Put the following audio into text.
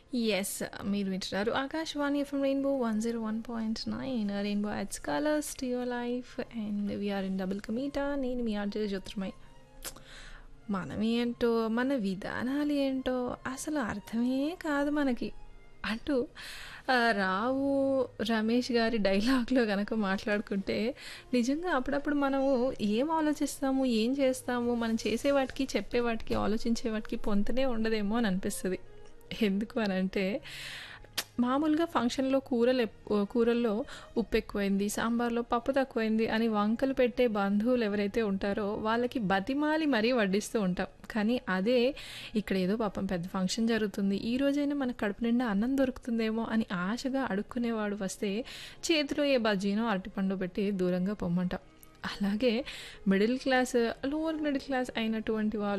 Yes. మీరు వింటున్నారు Akashvani FM rainbow 101.9 rainbow adds colours to your life and we are in double కమీటా నేను మీ ఆర్జే జ్యోతిర్మయ్ మనం ఏంటో మన విధానాలు ఏంటో అసలు అర్థమే కాదు మనకి అంటూ ఆ, రావు రమేష్ గారి డైలాగ్లో కనుక మాట్లాడుకుంటే నిజంగా అప్పుడప్పుడు మనము ఏం ఆలోచిస్తాము ఏం చేస్తాము మనం చేసే వాటికి చెప్పే వాటికి ఆలోచించే వాటికి పొంతనే ఉండదేమో అని అనిపిస్తుంది ఎందుకు అని అంటే మామూలుగా ఫంక్షన్లో కూరలు ఎప్- కూరల్లో ఉప్పు ఎక్కువైంది సాంబార్లో పప్పు తక్కువైంది అని వంకలు పెట్టే బంధువులు ఎవరైతే ఉంటారో వాళ్ళకి బతిమాలి మరీ వడ్డిస్తూ ఉంటాం కానీ అదే ఇక్కడ ఏదో పాపం పెద్ద ఫంక్షన్ జరుగుతుంది ఈ రోజైనా మనకు కడుపు నిండా అన్నం దొరుకుతుందేమో అని ఆశగా అడుక్కునేవాడు వస్తే చేతిలో ఏ బజ్జీనో అరటిపండు పెట్టి దూరంగా పొమ్మంటాం అలాగే middle class lower middle class అయినటువంటి వాళ్ళు